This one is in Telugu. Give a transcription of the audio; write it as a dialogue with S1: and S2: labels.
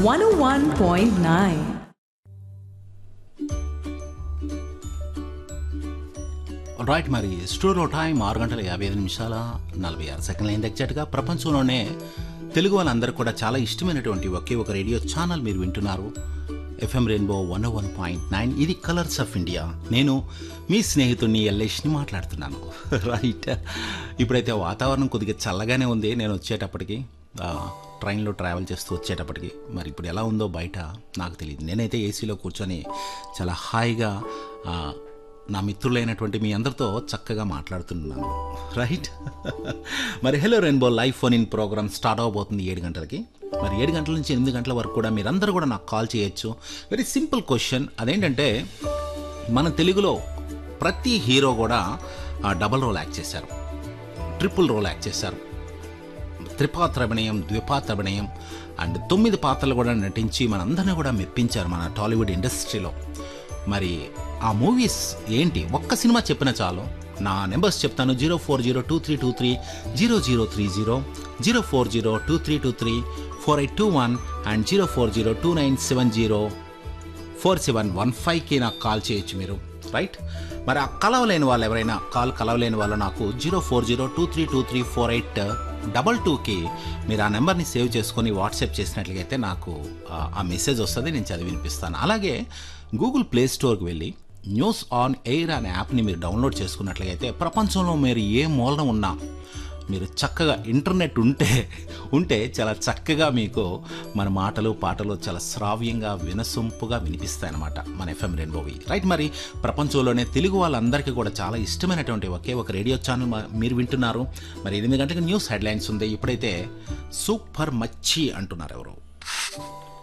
S1: 101.9.
S2: రైట్ మరి స్టూడియో టైం ఆరు గంటల యాభై ఐదు నిమిషాల నలభై ఆరు సెకండ్ల అయింది ఎగ్జాక్ట్గా ప్రపంచంలోనే తెలుగు వాళ్ళందరూ కూడా చాలా ఇష్టమైనటువంటి ఒకే ఒక రేడియో ఛానల్ మీరు వింటున్నారు FM rainbow one one point nine ఇది కలర్స్ ఆఫ్ ఇండియా నేను మీ స్నేహితుడిని ఎల్లేష్ని మాట్లాడుతున్నాను రైట్ ఇప్పుడైతే వాతావరణం కొద్దిగా చల్లగానే ఉంది నేను వచ్చేటప్పటికి ఆ, ట్రైన్లో ట్రావెల్ చేస్తూ వచ్చేటప్పటికి మరి ఇప్పుడు ఎలా ఉందో బయట నాకు తెలియదు నేనైతే ఏసీలో కూర్చొని చాలా హాయిగా ఆ, నా మిత్రులైనటువంటి మీ అందరితో చక్కగా మాట్లాడుతున్నాను రైట్ మరి hello rainbow live phone in programme start అవబోతుంది ఏడు గంటలకి మరి ఏడు గంటల నుంచి ఎనిమిది గంటల వరకు కూడా మీరందరూ కూడా నాకు కాల్ చేయొచ్చు వెరీ సింపుల్ క్వశ్చన్ అదేంటంటే మన తెలుగులో ప్రతి హీరో కూడా ఆ, డబల్ రోల్ యాక్ట్ చేశారు ట్రిపుల్ రోల్ యాక్ట్ చేశారు త్రిపాత్ర అభినయం ద్విపాత్ర అభినయం అండ్ తొమ్మిది పాత్రలు కూడా నటించి మనందరినీ కూడా మెప్పించారు మన టాలీవుడ్ ఇండస్ట్రీలో మరి ఆ మూవీస్ ఏంటి ఒక్క సినిమా చెప్పిన చాలు నా నెంబర్స్ చెప్తాను zero four zero two three two three zero zero three zero zero four zero two three two three four eight two one and zero four zero two nine seven zero four seven one ఫైవ్కి నాకు కాల్ చేయొచ్చు మీరు రైట్ మరి ఆ కలవలేని వాళ్ళు ఎవరైనా కాల్ కలవలేని వాళ్ళు నాకు zero four zero two three two three four eight double టూకి మీరు ఆ నెంబర్ని సేవ్ చేసుకొని వాట్సాప్ చేసినట్లయితే నాకు ఆ- ఆ మెసేజ్ వస్తుంది నేను చదివి వినిపిస్తాను అలాగే గూగుల్ ప్లే స్టోర్కి వెళ్ళి న్యూస్ ఆన్ ఎయిర్ అనే యాప్ని మీరు డౌన్లోడ్ చేసుకున్నట్లయితే ప్రపంచంలో మీరు ఏ మూలన ఉన్నా మీరు చక్కగా ఇంటర్నెట్ ఉంటే ఉంటే చాలా చక్కగా మీకు మన మాటలు పాటలు చాలా శ్రావ్యంగా వినసొంపుగా వినిపిస్తాయన్నమాట మన ఎఫ్ఎం రెయిన్బోవి రైట్ మరి ప్రపంచంలోనే తెలుగు వాళ్ళందరికీ కూడా చాలా ఇష్టమైనటువంటి ఒకే ఒక రేడియో ఛానల్ మ- మీరు వింటున్నారు మరి ఎనిమిది గంటలకు న్యూస్ హెడ్లైన్స్ ఉంది ఇప్పుడైతే సూపర్ మచ్చి అంటున్నారు ఎవరు